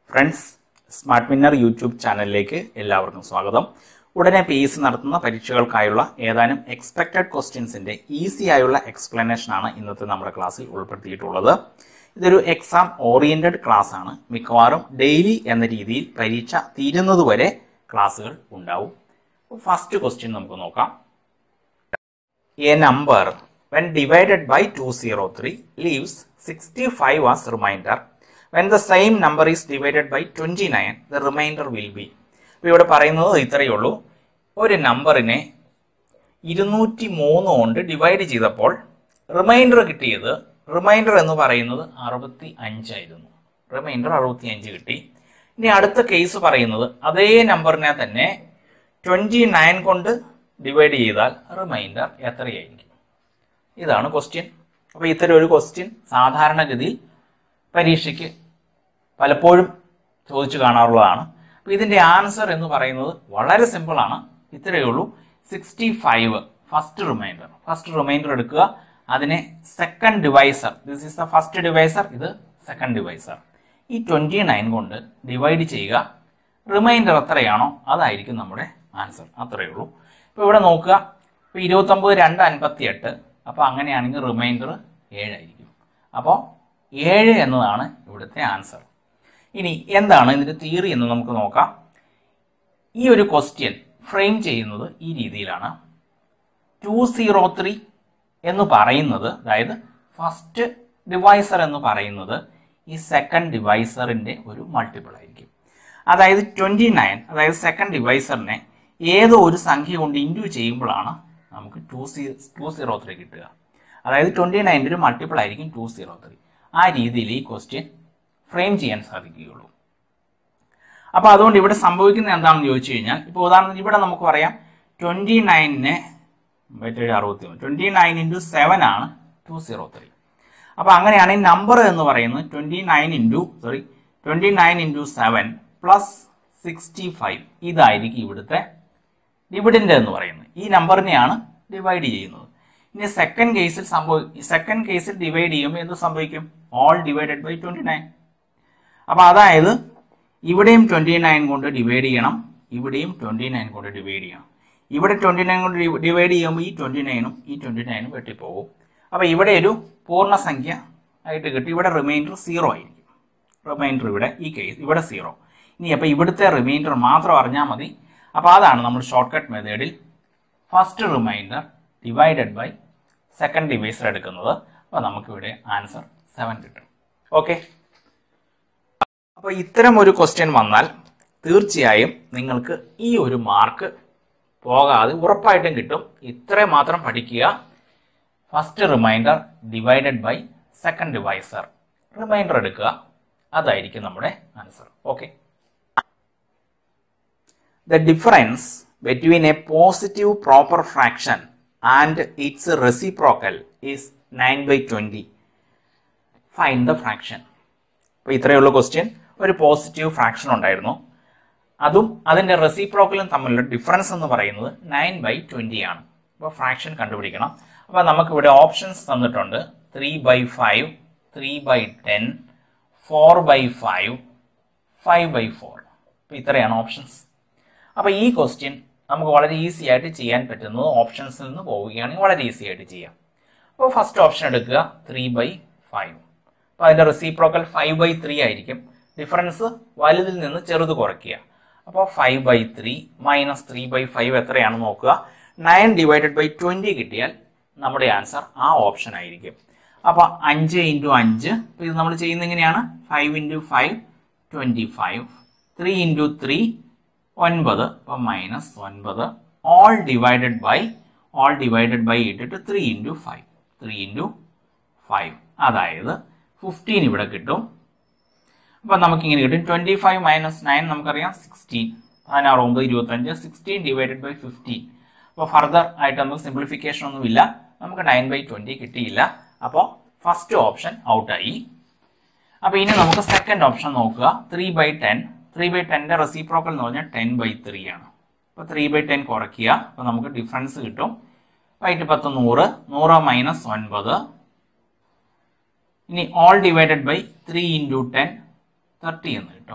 Friends smart winner YouTube ചാനലിലേക്ക് എല്ലാവർക്കും സ്വാഗതം ഉടനെ പി എസ് നടത്തുന്ന പരീക്ഷകൾക്കായുള്ള ഏതാനും എക്സ്പെക്റ്റഡ് ക്വസ്റ്റ്യൻസിന്റെ ഈസി ആയുള്ള എക്സ്പ്ലനേഷൻ ആണ് ഇന്നത്തെ നമ്മുടെ ക്ലാസ്സിൽ ഉൾപ്പെടുത്തിയിട്ടുള്ളത് ഇതൊരു എക്സാം ഓറിയന്റഡ് ക്ലാസ് ആണ് മിക്കവാറും ഡെയിലി എന്ന രീതിയിൽ പരീക്ഷ തീരുന്നതുവരെ ക്ലാസ്സുകൾ ഉണ്ടാവും ഫസ്റ്റ് ക്വസ്റ്റ്യൻ നമുക്ക് നോക്കാം A number when divided by 203 leaves 65 as remainder. When the same number is divided by 29, the remainder will be. ഇപ്പോൾ ഇവിടെ പറയുന്നത് ഇത്രയേ ഉള്ളൂ ഒരു നമ്പറിനെ ഇരുന്നൂറ്റി മൂന്ന് കൊണ്ട് ഡിവൈഡ് ചെയ്തപ്പോൾ റിമൈൻഡർ കിട്ടിയത് റിമൈൻഡർ എന്ന് പറയുന്നത് അറുപത്തി അഞ്ചായിരുന്നു റിമൈൻഡർ അറുപത്തി അഞ്ച് കിട്ടി ഇനി അടുത്ത കേസ് പറയുന്നത് അതേ നമ്പറിനെ തന്നെ ട്വന്റി നയൻ കൊണ്ട് ഡിവൈഡ് ചെയ്താൽ റിമൈൻഡർ എത്രയായിരിക്കും ഇതാണ് ക്വസ്റ്റ്യൻ അപ്പോൾ ഇത്തരം ഒരു ക്വസ്റ്റ്യൻ സാധാരണഗതിയിൽ പരീക്ഷയ്ക്ക് പലപ്പോഴും ചോദിച്ചു കാണാറുള്ളതാണ് അപ്പോൾ ഇതിന്റെ ആൻസർ എന്ന് പറയുന്നത് വളരെ സിമ്പിളാണ് ഇത്രയേ ഉള്ളൂ sixty five first remainder first remainder എടുക്കുക അതിനെ second divisor this is the first divisor ഇത് സെക്കൻഡ് ഡിവൈസർ ഈ ട്വന്റി നയൻ കൊണ്ട് ഡിവൈഡ് ചെയ്യുക റിമൈൻഡർ എത്രയാണോ അതായിരിക്കും നമ്മുടെ ആൻസർ അത്രയേ ഉള്ളൂ ഇപ്പോൾ ഇവിടെ നോക്കുക ഇപ്പോൾ ഇരുപത്തൊമ്പത് രണ്ട് അൻപത്തി എട്ട് അപ്പോൾ അങ്ങനെയാണെങ്കിൽ റിമൈൻഡർ ഏഴായിരിക്കും അപ്പോൾ ഏഴ് എന്നതാണ് ഇവിടുത്തെ ആൻസർ ഇനി എന്താണ് ഇതിന്റെ തിയറി എന്ന് നമുക്ക് നോക്കാം ഈ ഒരു ക്വസ്റ്റ്യൻ ഫ്രെയിം ചെയ്യുന്നത് ഈ രീതിയിലാണ് ടു സീറോ ത്രീ എന്ന് പറയുന്നത് അതായത് ഫസ്റ്റ് ഡിവൈസർ എന്ന് പറയുന്നത് ഈ സെക്കൻഡ് ഡിവൈസറിന്റെ ഒരു മൾട്ടിപ്പിൾ ആയിരിക്കും അതായത് ട്വന്റി നയൻ അതായത് സെക്കൻഡ് ഡിവൈസറിനെ ഏതോ ഒരു സംഖ്യ കൊണ്ട് ഇൻഡ്യൂ ചെയ്യുമ്പോഴാണ് നമുക്ക് ടു സീ ടു സീറോ ത്രീ കിട്ടുക അതായത് ട്വന്റി നയൻ്റെ ഒരു മൾട്ടിപ്പിൾ ആയിരിക്കും ടു സീറോ ത്രീ ആ രീതിയിൽ ഈ ക്വസ്റ്റ്യൻ ഫ്രെയിം ചെയ്യാൻ സാധിക്കുകയുള്ളൂ അപ്പൊ അതുകൊണ്ട് ഇവിടെ സംഭവിക്കുന്നത് എന്താണെന്ന് ചോദിച്ചു കഴിഞ്ഞാൽ ഇപ്പോൾ ഉദാഹരണത്തിന് ഇവിടെ നമുക്ക് പറയാം ട്വന്റി നയനിനെ മറ്റൊരു അറുപത്തി ഒന്ന് ട്വന്റി നയൻ ഇൻറ്റു സെവൻ ആണ് ടു സീറോ ത്രീ അപ്പൊ അങ്ങനെയാണെങ്കിൽ നമ്പർ എന്ന് പറയുന്നത് twenty nine into sorry twenty nine into seven plus sixty five ഇതായിരിക്കും ഇവിടുത്തെ ഡിവിഡൻഡ് എന്ന് പറയുന്നത് ഈ നമ്പറിനെയാണ് ഡിവൈഡ് ചെയ്യുന്നത് ഇനി സെക്കൻഡ് കേസിൽ സംഭവി സെക്കൻഡ് കേസിൽ ഡിവൈഡ് ചെയ്യുമ്പോൾ എന്ത് സംഭവിക്കും all divided by twenty nine അപ്പൊ അതായത് ഇവിടെയും ട്വന്റി നയൻ കൊണ്ട് ഡിവൈഡ് ചെയ്യണം ഇവിടെയും ട്വന്റി നയൻ കൊണ്ട് ഡിവൈഡ് ചെയ്യണം ഇവിടെ ട്വന്റി നയൻ കൊണ്ട് ഡിവൈഡ് ചെയ്യുമ്പോൾ ഈ ട്വന്റി നയനും ഈ ട്വന്റി നയനും വെട്ടിപ്പോകും അപ്പൊ ഇവിടെ ഒരു പൂർണ്ണസംഖ്യ ആയിട്ട് കിട്ടി ഇവിടെ റിമൈൻഡർ സീറോ ആയിരിക്കും റിമൈൻഡർ ഇവിടെ ഈ കേസ് ഇവിടെ സീറോ ഇനി അപ്പോൾ ഇവിടുത്തെ റിമൈൻഡർ മാത്രം അറിഞ്ഞാൽ മതി അപ്പോൾ അതാണ് നമ്മൾ ഷോർട്ട് കട്ട് മെത്തേഡിൽ first remainder divided by second divisor എടുക്കുന്നത് അപ്പോൾ നമുക്കിവിടെ ആൻസർ സെവൻ കിട്ടും ഓക്കെ അപ്പോൾ ഇത്തരം ഒരു ക്വസ്റ്റ്യൻ വന്നാൽ തീർച്ചയായും നിങ്ങൾക്ക് ഈ ഒരു മാർക്ക് പോകാതെ ഉറപ്പായിട്ടും കിട്ടും ഇത്രയും മാത്രം പഠിക്കുക first remainder divided by second divisor remainder എടുക്കുക അതായിരിക്കും നമ്മുടെ answer okay the difference between a positive proper fraction and its reciprocal is 9 by 20. Find the fraction. അപ്പോൾ ഇത്രയുള്ള ക്വസ്റ്റ്യൻ ഒരു പോസിറ്റീവ് ഫ്രാക്ഷൻ ഉണ്ടായിരുന്നു അതും അതിൻ്റെ റെസിപ്രോക്കലും തമ്മിലുള്ള ഡിഫറൻസ് എന്ന് പറയുന്നത് നയൻ ബൈ ട്വൻറ്റി ആണ് അപ്പോൾ ഫ്രാക്ഷൻ കണ്ടുപിടിക്കണം അപ്പോൾ നമുക്കിവിടെ ഓപ്ഷൻസ് തന്നിട്ടുണ്ട് three by five three by ten four by five five by four അപ്പോൾ ഇത്രയാണ് ഓപ്ഷൻസ് അപ്പോൾ ഈ ക്വസ്റ്റ്യൻ നമുക്ക് വളരെ ഈസി ആയിട്ട് ചെയ്യാൻ പറ്റുന്നത് ഓപ്ഷൻസിൽ നിന്ന് പോവുകയാണെങ്കിൽ വളരെ ഈസി ആയിട്ട് ചെയ്യാം അപ്പോൾ ഫസ്റ്റ് ഓപ്ഷൻ എടുക്കുക ത്രീ ബൈ ഫൈവ് അപ്പോൾ അതിൻ്റെ റെസിപ്രോക്കൽ ഫൈവ് ബൈ ത്രീ ആയിരിക്കും ഡിഫറൻസ് വലുതിൽ നിന്ന് ചെറുത് കുറയ്ക്കുക അപ്പോൾ five by three minus three by five എത്രയാണെന്ന് നോക്കുക നയൻ ഡിവൈഡഡ് ബൈ ട്വൻറ്റി കിട്ടിയാൽ നമ്മുടെ ആൻസർ ആ ഓപ്ഷൻ ആയിരിക്കും അപ്പോൾ അഞ്ച് ഇൻറ്റു അഞ്ച് അപ്പോൾ ഇത് നമ്മൾ ചെയ്യുന്നത് എങ്ങനെയാണ് five into five twenty five three into three ഒൻപത് അപ്പം മൈനസ് ഒൻപത് all divided by all divided by ഇട്ടിട്ട് three into five three into five അതായത് ഫിഫ്റ്റീൻ ഇവിടെ കിട്ടും അപ്പം നമുക്കിങ്ങനെ കിട്ടും ട്വൻറ്റി ഫൈവ് മൈനസ് നയൻ നമുക്കറിയാം സിക്സ്റ്റീൻ പതിനാറ് ഒമ്പത് ഇരുപത്തഞ്ച് സിക്സ്റ്റീൻ ഡിവൈഡഡ് ബൈ ഫിഫ്റ്റീൻ അപ്പോൾ ഫർദർ ആയിട്ട് നമുക്ക് സിംപ്ലിഫിക്കേഷൻ ഒന്നുമില്ല നമുക്ക് നയൻ ബൈ ട്വൻറ്റി കിട്ടിയില്ല അപ്പോൾ ഫസ്റ്റ് ഓപ്ഷൻ ഔട്ടായി അപ്പോൾ ഇനി നമുക്ക് സെക്കൻഡ് ഓപ്ഷൻ നോക്കുക three by ten three by ടെൻ്റെ റെസിപ്രോക്കൽ എന്ന് പറഞ്ഞാൽ ടെൻ ബൈ ത്രീ ആണ് അപ്പോൾ ത്രീ ബൈ ടെൻ കുറയ്ക്കുക അപ്പോൾ നമുക്ക് ഡിഫറൻസ് കിട്ടും വൈറ്റ് പത്ത് നൂറ് നൂറ് മൈനസ് ഒൻപത് ഇനി all divided by three into ten thirty എന്ന് കിട്ടും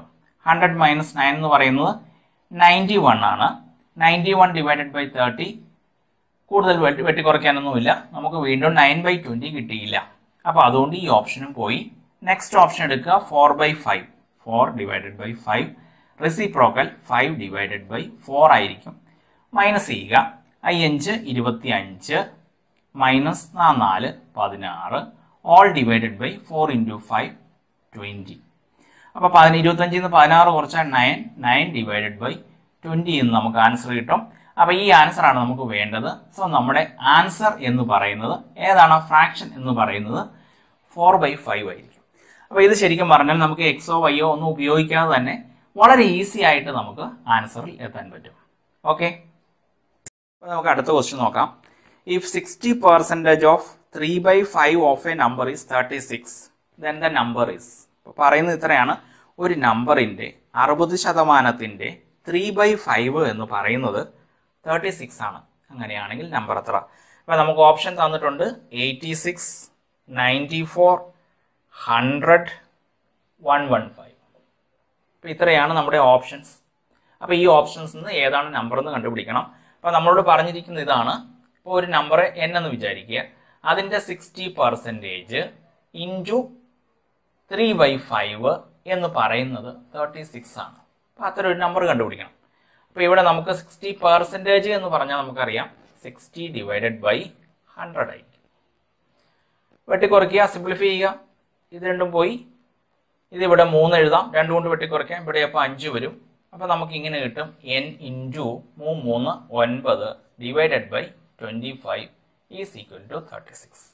ഹൺഡ്രഡ് മൈനസ് നയൻ എന്ന് പറയുന്നത് നയൻറ്റി വൺ ആണ് ninety one divided by thirty കൂടുതൽ വെട്ടി വെട്ടിക്കുറയ്ക്കാനൊന്നുമില്ല നമുക്ക് വീണ്ടും നയൻ ബൈ ട്വൻറ്റി കിട്ടിയില്ല അപ്പോൾ അതുകൊണ്ട് ഈ ഓപ്ഷനും പോയി നെക്സ്റ്റ് ഓപ്ഷൻ എടുക്കുക four by five four divided by five reciprocal five divided by four ആയിരിക്കും മൈനസ് ചെയ്യുക അയ്യഞ്ച് ഇരുപത്തി അഞ്ച് മൈനസ് നാല് പതിനാറ് all divided by four into five twenty അപ്പോൾ പതിന ഇരുപത്തഞ്ചിൽ നിന്ന് പതിനാറ് കുറച്ചാൽ nine nine divided by twenty എന്ന് നമുക്ക് ആൻസർ കിട്ടും അപ്പോൾ ഈ ആൻസർ ആണ് നമുക്ക് വേണ്ടത് സോ നമ്മുടെ ആൻസർ എന്ന് പറയുന്നത് ഏതാണ് ഫ്രാക്ഷൻ എന്ന് പറയുന്നത് ഫോർ ബൈ ഫൈവ് ആയിരിക്കും അപ്പോൾ ഇത് ശരിക്കും പറഞ്ഞാൽ നമുക്ക് എക്സോ വൈയോ ഒന്നും ഉപയോഗിക്കാതെ തന്നെ വളരെ ഈസി ആയിട്ട് നമുക്ക് ആൻസറിൽ എത്താൻ പറ്റും ഓക്കെ അപ്പോൾ നമുക്ക് അടുത്ത ക്വസ്റ്റ്യൻ നോക്കാം if sixty percentage of three by five of a number is thirty six then the number is ഇപ്പോൾ പറയുന്നത് ഇത്രയാണ് ഒരു നമ്പറിൻ്റെ അറുപത് ശതമാനത്തിൻ്റെ ത്രീ ബൈ ഫൈവ് എന്ന് പറയുന്നത് തേർട്ടി സിക്സ് ആണ് അങ്ങനെയാണെങ്കിൽ നമ്പർ എത്ര അപ്പോൾ നമുക്ക് ഓപ്ഷൻ തന്നിട്ടുണ്ട് eighty six ninety four hundred one one five അപ്പോൾ ഇത്രയാണ് നമ്മുടെ ഓപ്ഷൻസ് അപ്പോൾ ഈ ഓപ്ഷൻസ് നിന്ന് ഏതാണ് നമ്പർ എന്ന് കണ്ടുപിടിക്കണം അപ്പോൾ നമ്മളോട് പറഞ്ഞിരിക്കുന്ന ഇതാണ് ഇപ്പോൾ ഒരു നമ്പർ എൻ എന്ന് വിചാരിക്കുക അതിൻ്റെ sixty percentage into three by five എന്ന് പറയുന്നത് തേർട്ടി സിക്സ് ആണ് അപ്പോൾ അത്ര ഒരു നമ്പർ കണ്ടുപിടിക്കണം അപ്പോൾ ഇവിടെ നമുക്ക് സിക്സ്റ്റി പെർസെൻറ്റേജ് എന്ന് പറഞ്ഞാൽ നമുക്കറിയാം സിക്സ്റ്റി ഡിവൈഡഡ് ബൈ ഹൺഡ്രഡ് ആയിരിക്കും വെട്ടിക്കുറയ്ക്കുക സിംപ്ലിഫൈ ചെയ്യുക ഇത് രണ്ടും പോയി ഇത് ഇവിടെ മൂന്ന് എഴുതാം രണ്ടു കൊണ്ട് വെട്ടിക്കുറയ്ക്കാം ഇവിടെ അപ്പോൾ അഞ്ച് വരും അപ്പോൾ നമുക്ക് ഇങ്ങനെ കിട്ടും എൻ ഇൻറ്റു മൂന്ന് മൂന്ന് ഒൻപത് divided by twenty five is equal to thirty six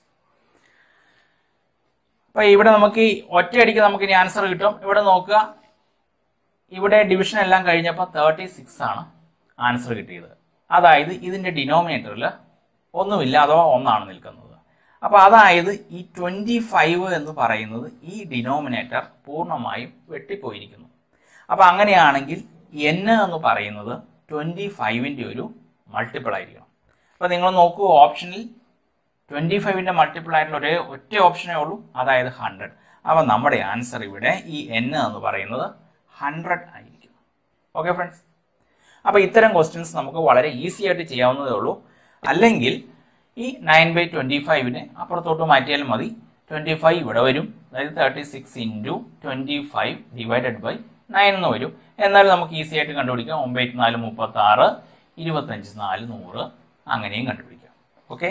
അപ്പോൾ ഇവിടെ നമുക്ക് ഈ ഒറ്റയടിക്ക് നമുക്ക് ഇനി ആൻസർ കിട്ടും ഇവിടെ നോക്കുക ഇവിടെ ഡിവിഷൻ എല്ലാം കഴിഞ്ഞപ്പോൾ തേർട്ടി സിക്സ് ആണ് ആൻസർ കിട്ടിയത് അതായത് ഇതിൻ്റെ ഡിനോമിനേറ്ററിൽ ഒന്നുമില്ല അഥവാ ഒന്നാണ് നിൽക്കുന്നത് അപ്പോൾ അതായത് ഈ ട്വൻറ്റി ഫൈവ് എന്ന് പറയുന്നത് ഈ ഡിനോമിനേറ്റർ പൂർണ്ണമായും വെട്ടിപ്പോയിരിക്കുന്നു അപ്പോൾ അങ്ങനെയാണെങ്കിൽ എൻ എന്ന് പറയുന്നത് ട്വൻറ്റി ഫൈവിൻ്റെ ഒരു മൾട്ടിപ്പിൾ ആയിരിക്കണം അപ്പോൾ നിങ്ങൾ നോക്കൂ ഓപ്ഷനിൽ ട്വൻറ്റി ഫൈവിൻ്റെ മൾട്ടിപ്പിൾ ആയിട്ടുള്ള ഒരേ ഒറ്റ ഓപ്ഷനേ ഉള്ളൂ അതായത് ഹൺഡ്രഡ് അപ്പോൾ നമ്മുടെ ആൻസർ ഇവിടെ ഈ എൻ എന്ന് പറയുന്നത് ഹൺഡ്രഡ് ആയിരിക്കും ഓക്കെ ഫ്രണ്ട്സ് അപ്പോൾ ഇത്തരം ക്വസ്റ്റ്യൻസ് നമുക്ക് വളരെ ഈസി ആയിട്ട് ചെയ്യാവുന്നതേ ഉള്ളൂ അല്ലെങ്കിൽ ഈ നയൻ ബൈ ട്വൻറ്റി ഫൈവിനെ അപ്പുറത്തോട്ട് മാറ്റിയാൽ മതി ട്വൻറ്റി ഫൈവ് ഇവിടെ വരും അതായത് thirty six into twenty five divided by nine എന്ന് വരും എന്നാൽ നമുക്ക് ഈസി ആയിട്ട് കണ്ടുപിടിക്കാം ഒമ്പത് നാല് മുപ്പത്തി ആറ് ഇരുപത്തഞ്ച് നാല് നൂറ് അങ്ങനെയും കണ്ടുപിടിക്കാം ഓക്കെ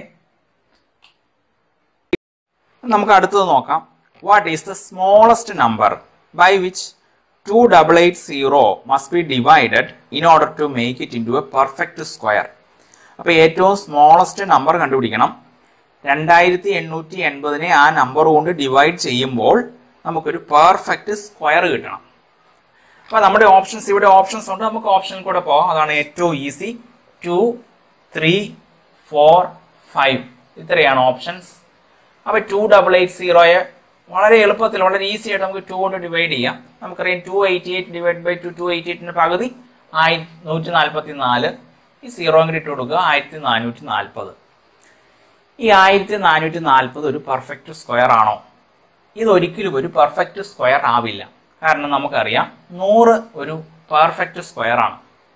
നമുക്ക് അടുത്തത് നോക്കാം what is the smallest number by which two double eight zero must be divided in order to make it into a perfect square അപ്പോൾ ഏറ്റവും സ്മോളസ്റ്റ് നമ്പർ കണ്ടുപിടിക്കണം രണ്ടായിരത്തി എണ്ണൂറ്റി എൺപതിനെ ആ നമ്പർ കൊണ്ട് ഡിവൈഡ് ചെയ്യുമ്പോൾ നമുക്കൊരു പെർഫെക്റ്റ് സ്ക്വയർ കിട്ടണം അപ്പോൾ നമ്മുടെ ഓപ്ഷൻസ് ഇവിടെ ഓപ്ഷൻസ് ഉണ്ട് നമുക്ക് ഓപ്ഷൻ കൂടെ പോകാം അതാണ് ഏറ്റവും easy two three four five ഇത്രയാണ് ഓപ്ഷൻസ് അപ്പോൾ ടു ഡബിൾ എയ്റ്റ് സീറോയെ വളരെ എളുപ്പത്തിൽ വളരെ ഈസി ആയിട്ട് നമുക്ക് ടു കൊണ്ട് ഡിവൈഡ് ചെയ്യാം നമുക്കറിയാം two eighty eight divide by two two eighty എയ്റ്റിൻ്റെ പകുതി ആയിരത്തി നൂറ്റി നാൽപ്പത്തി നാല് ഈ സീറോ കൂടി ഇട്ട് കൊടുക്കുക ആയിരത്തി നാനൂറ്റി നാൽപ്പത് ഈ ആയിരത്തി നാനൂറ്റി നാൽപ്പത് ഒരു പെർഫെക്റ്റ് സ്ക്വയർ ആണോ ഇതൊരിക്കലും ഒരു പെർഫെക്റ്റ് സ്ക്വയർ ആവില്ല കാരണം നമുക്കറിയാം നൂറ് ഒരു പെർഫെക്റ്റ് സ്ക്വയർ ആണ്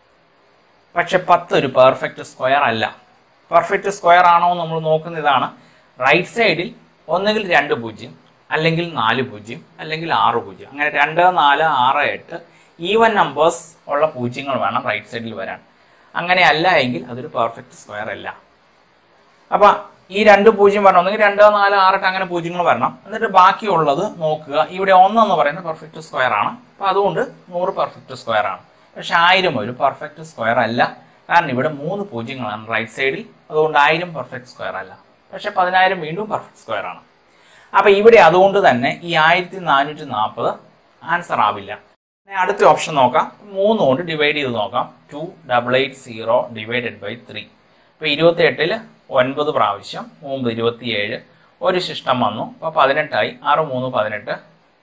പക്ഷെ പത്ത് ഒരു പെർഫെക്റ്റ് സ്ക്വയർ അല്ല പെർഫെക്റ്റ് സ്ക്വയർ ആണോ എന്ന് നമ്മൾ നോക്കുന്ന ഇതാണ് റൈറ്റ് സൈഡിൽ ഒന്നുകിൽ രണ്ട് പൂജ്യം അല്ലെങ്കിൽ നാല് പൂജ്യം അല്ലെങ്കിൽ ആറ് പൂജ്യം അങ്ങനെ രണ്ട് നാല് ആറ് എട്ട് ഈവൻ നമ്പേഴ്സ് ഉള്ള പൂജ്യങ്ങൾ വേണം റൈറ്റ് സൈഡിൽ വരാൻ അങ്ങനെ അല്ല എങ്കിൽ അതൊരു പെർഫെക്റ്റ് സ്ക്വയർ അല്ല അപ്പൊ ഈ രണ്ട് പൂജ്യം വരണം ഒന്നെങ്കിൽ രണ്ട് നാല് ആറെട്ട് അങ്ങനെ പൂജ്യങ്ങൾ വരണം എന്നിട്ട് ബാക്കിയുള്ളത് നോക്കുക ഇവിടെ ഒന്നെന്ന് പറയുന്നത് പെർഫെക്റ്റ് സ്ക്വയർ ആണ് അപ്പൊ അതുകൊണ്ട് നൂറ് പെർഫെക്റ്റ് സ്ക്വയർ ആണ് പക്ഷെ ആയിരം ഒരു പെർഫെക്റ്റ് സ്ക്വയർ അല്ല കാരണം ഇവിടെ മൂന്ന് പൂജ്യങ്ങളാണ് റൈറ്റ് സൈഡിൽ അതുകൊണ്ട് ആയിരം പെർഫെക്റ്റ് സ്ക്വയർ അല്ല പക്ഷെ പതിനായിരം വീണ്ടും പെർഫെക്റ്റ് സ്ക്വയർ ആണ് അപ്പൊ ഇവിടെ അതുകൊണ്ട് തന്നെ ഈ ആയിരത്തി നാനൂറ്റി നാൽപ്പത് ആൻസർ ആവില്ല ഇനി അടുത്ത ഓപ്ഷൻ നോക്കാം മൂന്ന് കൊണ്ട് ഡിവൈഡ് ചെയ്ത് നോക്കാം two double eight zero divided by three ഇപ്പൊ ഇരുപത്തി എട്ടില് ഒൻപത് പ്രാവശ്യം മൂന്ന് ഇരുപത്തിയേഴ് ഒരു ശിഷ്ടം വന്നു അപ്പൊ പതിനെട്ടായി ആറ് മൂന്ന് പതിനെട്ട്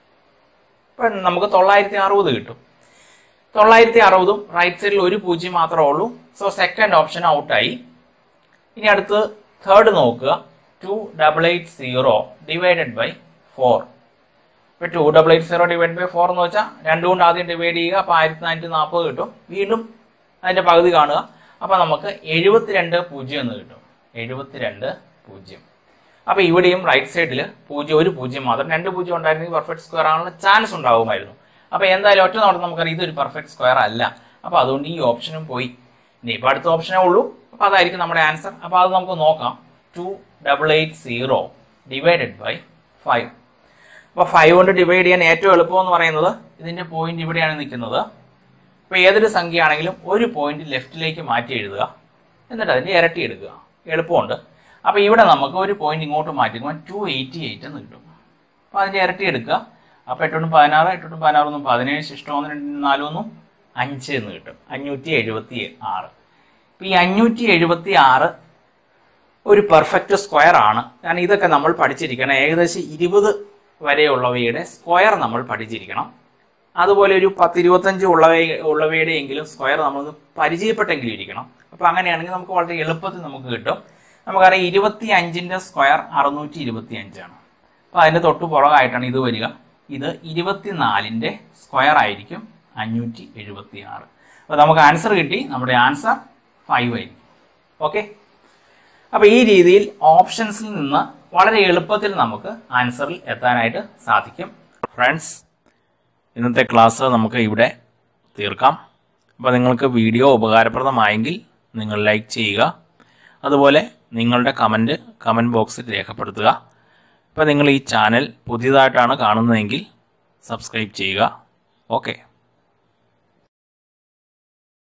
ഇപ്പൊ നമുക്ക് തൊള്ളായിരത്തി അറുപത് കിട്ടും തൊള്ളായിരത്തി അറുപതും റൈറ്റ് സൈഡിൽ ഒരു പൂജ്യം മാത്രമേ ഉള്ളൂ സോ സെക്കൻഡ് ഓപ്ഷൻ ഔട്ടായി ഇനി അടുത്ത് തേർഡ് നോക്കുക two double eight zero divided by four ഇപ്പൊ two double eight zero divide by four എന്ന് വെച്ചാൽ രണ്ടു കൊണ്ട് ആദ്യം ഡിവൈഡ് ചെയ്യുക അപ്പൊ ആയിരത്തി നാനൂറ്റി നാൽപ്പത് കിട്ടും വീണ്ടും അതിന്റെ പകുതി കാണുക അപ്പൊ നമുക്ക് എഴുപത്തിരണ്ട് പൂജ്യം എന്ന് കിട്ടും എഴുപത്തിരണ്ട് പൂജ്യം അപ്പൊ ഇവിടെയും റൈറ്റ് സൈഡിൽ പൂജ്യം ഒരു പൂജ്യം മാത്രം രണ്ട് പൂജ്യം ഉണ്ടായിരുന്നെങ്കിൽ പെർഫെക്റ്റ് സ്ക്വയർ ആകാനുള്ള ചാൻസ് ഉണ്ടാകുമായിരുന്നു അപ്പൊ എന്തായാലും ഒറ്റ നോട്ടം നമുക്കറിയാം ഇതൊരു പെർഫെക്റ്റ് സ്ക്വയർ അല്ല അപ്പൊ അതുകൊണ്ട് ഈ ഓപ്ഷനും പോയി ഇനി ഇപ്പൊ അടുത്ത ഓപ്ഷനേ ഉള്ളൂ അപ്പൊ അതായിരിക്കും നമ്മുടെ ആൻസർ അപ്പൊ അത് നമുക്ക് നോക്കാം two double eight zero divided by five അപ്പോൾ ഫൈവ് കൊണ്ട് ഡിവൈഡ് ചെയ്യാൻ ഏറ്റവും എളുപ്പം എന്ന് പറയുന്നത് ഇതിന്റെ പോയിന്റ് ഇവിടെയാണ് നിൽക്കുന്നത് അപ്പോൾ ഏതൊരു സംഖ്യയാണെങ്കിലും ഒരു പോയിന്റ് ലെഫ്റ്റിലേക്ക് മാറ്റി എഴുതുക എന്നിട്ട് അതിന്റെ ഇരട്ടി എടുക്കുക എളുപ്പമുണ്ട് അപ്പോൾ ഇവിടെ നമുക്ക് ഒരു പോയിന്റ് ഇങ്ങോട്ട് മാറ്റുമ്പോൾ ടു എയ്റ്റി എയ്റ്റ് എന്ന് കിട്ടും അപ്പോൾ അതിന്റെ ഇരട്ടി എടുക്കുക അപ്പോൾ എട്ടോട്ടും പതിനാറ് എട്ടോട്ടും പതിനാറൊന്നും പതിനേഴ് ശിഷ്ടം ഒന്ന് രണ്ട് നാലൊന്നും അഞ്ച് എന്ന് കിട്ടും അഞ്ഞൂറ്റി എഴുപത്തി ആറ് അപ്പോൾ ഈ അഞ്ഞൂറ്റി എഴുപത്തി ആറ് ഒരു പെർഫെക്റ്റ് സ്ക്വയർ ആണ് കാരണം ഇതൊക്കെ നമ്മൾ പഠിച്ചിരിക്കണം ഏകദേശം ഇരുപത് വരെയുള്ളവയുടെ സ്ക്വയർ നമ്മൾ പഠിച്ചിരിക്കണം അതുപോലെ ഒരു പത്ത് ഇരുപത്തഞ്ച് ഉള്ളവ ഉള്ളവയുടെ എങ്കിലും സ്ക്വയർ നമ്മളൊന്ന് പരിചയപ്പെട്ടെങ്കിലും ഇരിക്കണം അപ്പോൾ അങ്ങനെയാണെങ്കിൽ നമുക്ക് വളരെ എളുപ്പത്തിൽ നമുക്ക് കിട്ടും നമുക്കറിയാം ഇരുപത്തി അഞ്ചിൻ്റെ സ്ക്വയർ അറുന്നൂറ്റി ഇരുപത്തി അഞ്ചാണ് അപ്പോൾ അതിൻ്റെ തൊട്ട് പുറകായിട്ടാണ് ഇത് വരിക ഇത് ഇരുപത്തിനാലിൻ്റെ സ്ക്വയർ ആയിരിക്കും അഞ്ഞൂറ്റി എഴുപത്തി ആറ് അപ്പോൾ നമുക്ക് ആൻസർ കിട്ടി നമ്മുടെ ആൻസർ ഫൈവ് ആയിരിക്കും ഓക്കെ അപ്പോൾ ഈ രീതിയിൽ ഓപ്ഷൻസിൽ നിന്ന് വളരെ എളുപ്പത്തിൽ നമുക്ക് ആൻസറിൽ എത്താനായിട്ട് സാധിക്കും ഫ്രണ്ട്സ് ഇന്നത്തെ ക്ലാസ് നമുക്ക് ഇവിടെ തീർക്കാം അപ്പോൾ നിങ്ങൾക്ക് വീഡിയോ ഉപകാരപ്രദമായെങ്കിൽ നിങ്ങൾ ലൈക്ക് ചെയ്യുക അതുപോലെ നിങ്ങളുടെ കമൻറ്റ് കമൻറ്റ് ബോക്സിൽ രേഖപ്പെടുത്തുക ഇപ്പോൾ നിങ്ങൾ ഈ ചാനൽ പുതിയതായിട്ടാണ് കാണുന്നതെങ്കിൽ സബ്സ്ക്രൈബ് ചെയ്യുക ഓക്കെ